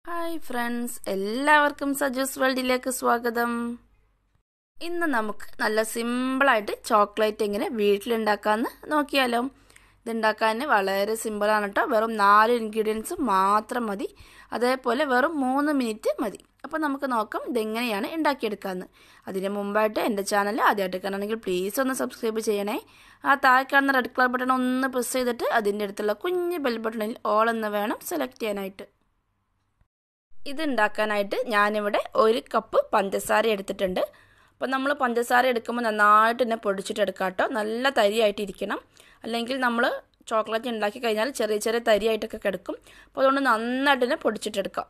hi friends എല്ലാവർക്കും സജൂസ് വേൾഡിലേക്ക് സ്വാഗതം ഇന്ന് നമുക്ക് നല്ല സിമ്പിളായിട്ട് ചോക്ലേറ്റ് എങ്ങനെ വീട്ടിലുണ്ടാക്കാമെന്ന് നോക്കിയാലോ ഇതുണ്ടാക്കാൻ വളരെ സിമ്പിളാണ് കേട്ടോ വെറും നാല് ഇൻഗ്രീഡിയൻസ് മാത്രം മതി അതേപോലെ വെറും മൂന്ന് മിനിറ്റ് മതി അപ്പോൾ നമുക്ക് നോക്കാം ഇതെങ്ങനെയാണ് ഉണ്ടാക്കിയെടുക്കാമെന്ന് അതിന് മുമ്പായിട്ട് എൻ്റെ ചാനൽ ആദ്യമായിട്ട് കാണണമെങ്കിൽ പ്ലീസ് ഒന്ന് സബ്സ്ക്രൈബ് ചെയ്യണേ ആ താഴെ കാണുന്ന റെഡ് കളർ ബട്ടൺ ഒന്ന് പ്രസ് ചെയ്തിട്ട് അതിൻ്റെ അടുത്തുള്ള കുഞ്ഞ് ബെൽ ബട്ടണിൽ ഓൾ എന്ന് വേണം സെലക്ട് ചെയ്യാനായിട്ട് ഇത് ഉണ്ടാക്കാനായിട്ട് ഞാനിവിടെ ഒരു കപ്പ് പഞ്ചസാര എടുത്തിട്ടുണ്ട് അപ്പോൾ നമ്മൾ പഞ്ചസാര എടുക്കുമ്പോൾ നന്നായിട്ട് തന്നെ പൊടിച്ചിട്ടെടുക്കാം കേട്ടോ നല്ല തരിയായിട്ട് ഇരിക്കണം അല്ലെങ്കിൽ നമ്മൾ ചോക്ലേറ്റ് ഉണ്ടാക്കി കഴിഞ്ഞാൽ ചെറിയ ചെറിയ തരിയായിട്ടൊക്കെ കിടക്കും അപ്പോൾ അതുകൊണ്ട് നന്നായിട്ട് തന്നെ പൊടിച്ചിട്ടെടുക്കാം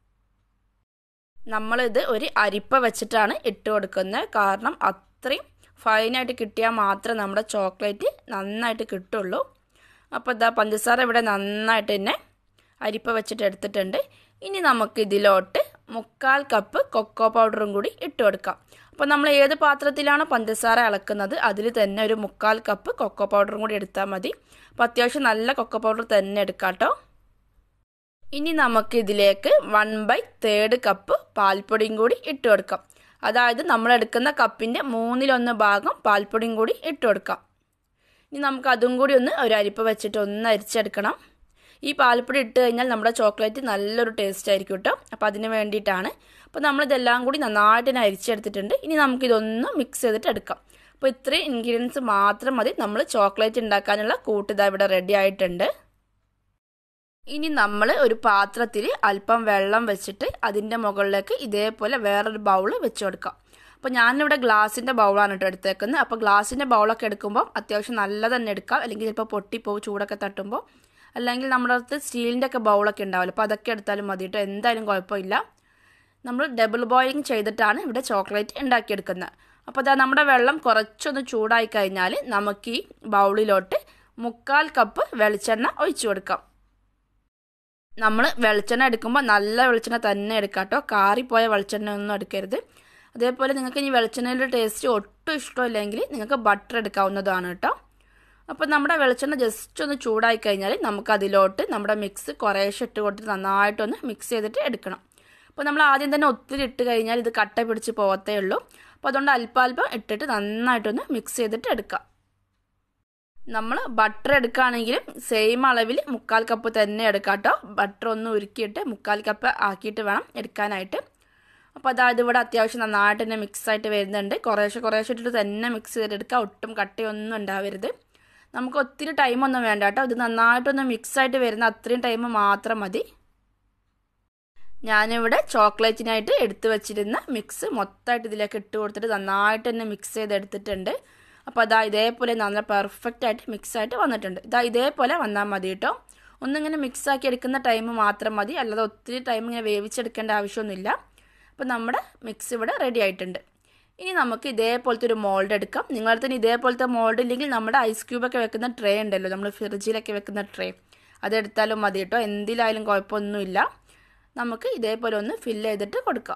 നമ്മളിത് ഒരു അരിപ്പ വെച്ചിട്ടാണ് ഇട്ട് കൊടുക്കുന്നത് കാരണം അത്രയും ഫൈനായിട്ട് കിട്ടിയാൽ മാത്രമേ നമ്മുടെ ചോക്ലേറ്റ് നന്നായിട്ട് കിട്ടുള്ളൂ അപ്പോൾ ഇതാ പഞ്ചസാര ഇവിടെ നന്നായിട്ട് തന്നെ അരിപ്പ വെച്ചിട്ട് എടുത്തിട്ടുണ്ട് ഇനി നമുക്ക് ഇതിലോട്ട് മുക്കാൽ കപ്പ് കൊക്കോ പൗഡറും കൂടി ഇട്ട് കൊടുക്കാം അപ്പോൾ നമ്മൾ ഏത് പാത്രത്തിലാണോ പഞ്ചസാര അളക്കുന്നത് അതിൽ തന്നെ ഒരു മുക്കാൽ കപ്പ് കൊക്കോ പൗഡറും കൂടി എടുത്താൽ മതി അപ്പോൾ അത്യാവശ്യം നല്ല കൊക്കോ പൗഡർ തന്നെ എടുക്കാം കേട്ടോ ഇനി നമുക്ക് ഇതിലേക്ക് വൺ ബൈ തേർഡ് കപ്പ് പാൽപ്പൊടിയും കൂടി ഇട്ട് കൊടുക്കാം അതായത് നമ്മൾ എടുക്കുന്ന കപ്പിൻ്റെ മൂന്നിലൊന്ന് ഭാഗം പാൽപ്പൊടിയും കൂടി ഇട്ട് കൊടുക്കാം ഇനി നമുക്ക് അതും കൂടി ഒന്ന് ഒരു അരിപ്പ് വെച്ചിട്ട് ഒന്ന് അരിച്ചെടുക്കണം ഈ പാൽപ്പൊടി ഇട്ട് കഴിഞ്ഞാൽ നമ്മുടെ ചോക്ലേറ്റ് നല്ലൊരു ടേസ്റ്റ് ആയിരിക്കും കേട്ടോ അപ്പോൾ അതിന് വേണ്ടിയിട്ടാണ് അപ്പോൾ നമ്മളിതെല്ലാം കൂടി നന്നായിട്ട് തന്നെ അരിച്ചെടുത്തിട്ടുണ്ട് ഇനി നമുക്കിതൊന്ന് മിക്സ് ചെയ്തിട്ട് എടുക്കാം അപ്പോൾ ഇത്രയും ഇൻഗ്രീഡിയൻസ് മാത്രം മതി നമ്മൾ ചോക്ലേറ്റ് ഉണ്ടാക്കാനുള്ള കൂട്ടിതാ ഇവിടെ റെഡി ആയിട്ടുണ്ട് ഇനി നമ്മൾ ഒരു പാത്രത്തിൽ അല്പം വെള്ളം വെച്ചിട്ട് അതിൻ്റെ മുകളിലേക്ക് ഇതേപോലെ വേറൊരു ബൗൾ വെച്ച് കൊടുക്കാം അപ്പോൾ ഞാനിവിടെ ഗ്ലാസിൻ്റെ ബൗളാണ് കേട്ടോ എടുത്തേക്കുന്നത് അപ്പോൾ ഗ്ലാസിൻ്റെ ബൗളൊക്കെ എടുക്കുമ്പോൾ അത്യാവശ്യം നല്ല തന്നെ എടുക്കാം അല്ലെങ്കിൽ ചിലപ്പോൾ പൊട്ടിപ്പോവും ചൂടൊക്കെ തട്ടുമ്പോൾ അല്ലെങ്കിൽ നമ്മുടെ അടുത്ത് സ്റ്റീലിൻ്റെ ഒക്കെ ബൗളൊക്കെ ഉണ്ടാവില്ല അപ്പോൾ അതൊക്കെ എടുത്താലും മതി കേട്ടോ എന്തായാലും കുഴപ്പമില്ല നമ്മൾ ഡബിൾ ബോയിലിംഗ് ചെയ്തിട്ടാണ് ഇവിടെ ചോക്ലേറ്റ് ഉണ്ടാക്കിയെടുക്കുന്നത് അപ്പോൾ അതാ നമ്മുടെ വെള്ളം കുറച്ചൊന്ന് ചൂടായി കഴിഞ്ഞാൽ നമുക്ക് ഈ ബൗളിലോട്ട് മുക്കാൽ കപ്പ് വെളിച്ചെണ്ണ ഒഴിച്ചു കൊടുക്കാം നമ്മൾ വെളിച്ചെണ്ണ എടുക്കുമ്പോൾ നല്ല വെളിച്ചെണ്ണ തന്നെ എടുക്കാം കേട്ടോ കാറിപ്പോയ വെളിച്ചെണ്ണ ഒന്നും എടുക്കരുത് അതേപോലെ നിങ്ങൾക്ക് ഇനി വെളിച്ചെണ്ണയുടെ ടേസ്റ്റ് ഒട്ടും ഇഷ്ടമില്ലെങ്കിൽ നിങ്ങൾക്ക് ബട്ടർ എടുക്കാവുന്നതാണ് കേട്ടോ അപ്പോൾ നമ്മുടെ വെളിച്ചെണ്ണ ജസ്റ്റ് ഒന്ന് ചൂടായി കഴിഞ്ഞാൽ നമുക്ക് അതിലോട്ട് നമ്മുടെ മിക്സ് കുറേശ്ശെ ഇട്ട് കൊടുത്ത് നന്നായിട്ടൊന്ന് മിക്സ് ചെയ്തിട്ട് എടുക്കണം അപ്പോൾ നമ്മൾ ആദ്യം തന്നെ ഒത്തിരി ഇട്ട് കഴിഞ്ഞാൽ ഇത് കട്ട പിടിച്ച് പോകത്തേ ഉള്ളൂ അപ്പോൾ അതുകൊണ്ട് അല്പാൽപ്പം ഇട്ടിട്ട് നന്നായിട്ടൊന്ന് മിക്സ് ചെയ്തിട്ട് എടുക്കാം നമ്മൾ ബട്ടർ എടുക്കുകയാണെങ്കിലും സെയിം അളവിൽ മുക്കാൽ കപ്പ് തന്നെ എടുക്കാം കേട്ടോ ബട്ടർ ഒന്ന് ഉരുക്കിയിട്ട് മുക്കാൽ കപ്പ് ആക്കിയിട്ട് വേണം എടുക്കാനായിട്ട് അപ്പോൾ അതായത് ഇവിടെ അത്യാവശ്യം നന്നായിട്ട് തന്നെ മിക്സ് ആയിട്ട് വരുന്നുണ്ട് കുറേശ്ശെ കുറേശ്ശെ ഇട്ടിട്ട് തന്നെ മിക്സ് ചെയ്തെടുക്കുക ഒട്ടും കട്ടയൊന്നും ഉണ്ടാവരുത് നമുക്ക് ഒത്തിരി ടൈമൊന്നും വേണ്ട കേട്ടോ ഇത് നന്നായിട്ടൊന്ന് മിക്സ് ആയിട്ട് വരുന്ന അത്രയും ടൈം മാത്രം മതി ഞാനിവിടെ ചോക്ലേറ്റിനായിട്ട് എടുത്തു വെച്ചിരുന്ന മിക്സ് മൊത്തമായിട്ട് ഇതിലേക്ക് ഇട്ട് കൊടുത്തിട്ട് നന്നായിട്ട് തന്നെ മിക്സ് ചെയ്തെടുത്തിട്ടുണ്ട് അപ്പോൾ അതാ ഇതേപോലെ നല്ല പെർഫെക്റ്റ് ആയിട്ട് മിക്സ് ആയിട്ട് വന്നിട്ടുണ്ട് ഇതാ ഇതേപോലെ വന്നാൽ മതി കേട്ടോ ഒന്നിങ്ങനെ മിക്സ് ആക്കി എടുക്കുന്ന ടൈം മാത്രം മതി അല്ലാതെ ഒത്തിരി ടൈം ഇങ്ങനെ വേവിച്ചെടുക്കേണ്ട ആവശ്യമൊന്നുമില്ല അപ്പോൾ നമ്മുടെ മിക്സ് ഇവിടെ റെഡി ആയിട്ടുണ്ട് ഇനി നമുക്ക് ഇതേപോലത്തെ ഒരു മോൾഡ് എടുക്കാം നിങ്ങളുടെ തന്നെ ഇതേപോലത്തെ മോൾഡ് ഇല്ലെങ്കിൽ നമ്മുടെ ഐസ് ക്യൂബൊക്കെ വെക്കുന്ന ട്രേ ഉണ്ടല്ലോ നമ്മൾ ഫ്രിഡ്ജിലൊക്കെ വെക്കുന്ന ട്രേ അതെടുത്താലും മതി കേട്ടോ എന്തിലായാലും കുഴപ്പമൊന്നുമില്ല നമുക്ക് ഇതേപോലെ ഒന്ന് ഫില്ല് ചെയ്തിട്ട് കൊടുക്കാം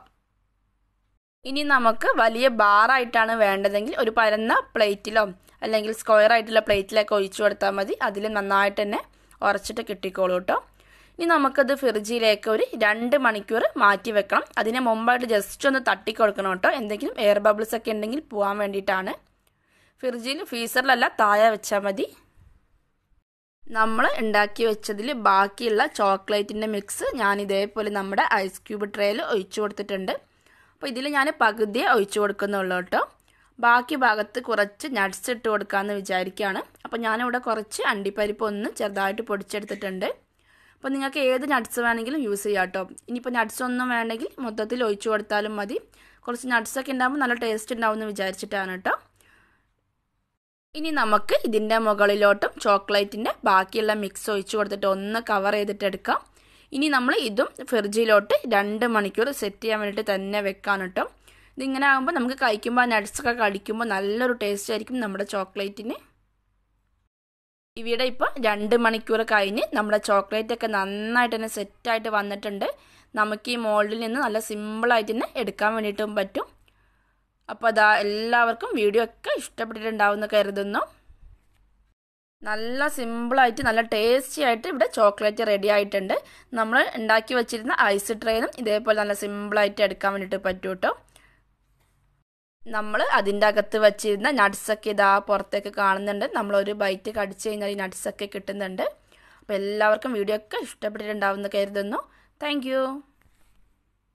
ഇനി നമുക്ക് വലിയ ബാറായിട്ടാണ് വേണ്ടതെങ്കിൽ ഒരു പരന്ന പ്ലേറ്റിലോ അല്ലെങ്കിൽ സ്ക്വയർ ആയിട്ടുള്ള പ്ലേറ്റിലൊക്കെ ഒഴിച്ചു കൊടുത്താൽ മതി അതിൽ നന്നായിട്ട് തന്നെ ഉറച്ചിട്ട് കിട്ടിക്കോളൂ കേട്ടോ ഇനി നമുക്കത് ഫ്രിഡ്ജിലേക്ക് ഒരു രണ്ട് മണിക്കൂർ മാറ്റി വെക്കണം അതിന് മുമ്പായിട്ട് ജസ്റ്റ് ഒന്ന് തട്ടി കൊടുക്കണം കേട്ടോ എന്തെങ്കിലും എയർ ബബിൾസ് ഒക്കെ ഉണ്ടെങ്കിൽ പോകാൻ വേണ്ടിയിട്ടാണ് ഫ്രിഡ്ജിൽ ഫ്രീസറിലല്ല താഴെ വെച്ചാൽ മതി നമ്മൾ ഉണ്ടാക്കി വെച്ചതിൽ ബാക്കിയുള്ള ചോക്ലേറ്റിൻ്റെ മിക്സ് ഞാൻ ഇതേപോലെ നമ്മുടെ ഐസ് ക്യൂബ് ട്രേയിൽ ഒഴിച്ചു കൊടുത്തിട്ടുണ്ട് അപ്പോൾ ഇതിൽ ഞാൻ പകുതിയെ ഒഴിച്ചു കൊടുക്കുന്നുള്ളൂ കേട്ടോ ബാക്കി ഭാഗത്ത് കുറച്ച് നട്ട്സ് ഇട്ട് കൊടുക്കാമെന്ന് വിചാരിക്കുകയാണ് അപ്പോൾ ഞാനിവിടെ കുറച്ച് അണ്ടിപ്പരിപ്പ് ഒന്ന് ചെറുതായിട്ട് പൊടിച്ചെടുത്തിട്ടുണ്ട് അപ്പോൾ നിങ്ങൾക്ക് ഏത് നട്ട്സ് വേണമെങ്കിലും യൂസ് ചെയ്യാം കേട്ടോ ഇനിയിപ്പോൾ നട്ട്സ് ഒന്നും വേണമെങ്കിൽ മൊത്തത്തിൽ ഒഴിച്ചു കൊടുത്താലും മതി കുറച്ച് നട്ട്സൊക്കെ ഉണ്ടാകുമ്പോൾ നല്ല ടേസ്റ്റ് ഉണ്ടാവും എന്ന് വിചാരിച്ചിട്ടാണ് കേട്ടോ ഇനി നമുക്ക് ഇതിൻ്റെ മുകളിലോട്ടും ചോക്ലേറ്റിൻ്റെ ബാക്കിയുള്ള മിക്സ് ഒഴിച്ചു കൊടുത്തിട്ട് ഒന്ന് കവർ ചെയ്തിട്ട് എടുക്കാം ഇനി നമ്മൾ ഇതും ഫ്രിഡ്ജിലോട്ട് രണ്ട് മണിക്കൂർ സെറ്റ് ചെയ്യാൻ വേണ്ടിയിട്ട് തന്നെ വെക്കാൻ കേട്ടോ ഇതിങ്ങനെ ആകുമ്പോൾ നമുക്ക് കഴിക്കുമ്പോൾ ആ നട്ട്സൊക്കെ കടിക്കുമ്പോൾ നല്ലൊരു ടേസ്റ്റ് ആയിരിക്കും നമ്മുടെ ചോക്ലേറ്റിന് ഇവിടെ ഇപ്പോൾ രണ്ട് മണിക്കൂർ കഴിഞ്ഞ് നമ്മുടെ ചോക്ലേറ്റ് ഒക്കെ നന്നായിട്ട് തന്നെ സെറ്റായിട്ട് വന്നിട്ടുണ്ട് നമുക്ക് ഈ മോൾഡിൽ നിന്ന് നല്ല സിമ്പിളായിട്ട് തന്നെ എടുക്കാൻ വേണ്ടിയിട്ടും പറ്റും അപ്പോൾ അതാ എല്ലാവർക്കും വീഡിയോ ഒക്കെ ഇഷ്ടപ്പെട്ടിട്ടുണ്ടാവുമെന്ന് കരുതുന്നു നല്ല സിമ്പിളായിട്ട് നല്ല ടേസ്റ്റി ആയിട്ട് ഇവിടെ ചോക്ലേറ്റ് റെഡി ആയിട്ടുണ്ട് നമ്മൾ ഉണ്ടാക്കി വെച്ചിരുന്ന ഐസ് ട്രെയിനും ഇതേപോലെ നല്ല സിമ്പിളായിട്ട് എടുക്കാൻ വേണ്ടിയിട്ട് പറ്റും കേട്ടോ നമ്മൾ അതിൻ്റെ അകത്ത് വെച്ചിരുന്ന നട്ട്സൊക്കെ ഇതാ പുറത്തേക്ക് കാണുന്നുണ്ട് നമ്മളൊരു ബൈറ്റ് കടിച്ചു കഴിഞ്ഞാൽ ഈ നട്ട്സൊക്കെ കിട്ടുന്നുണ്ട് അപ്പോൾ എല്ലാവർക്കും വീഡിയോ ഒക്കെ ഇഷ്ടപ്പെട്ടിട്ടുണ്ടാവുമെന്ന് കരുതുന്നു താങ്ക്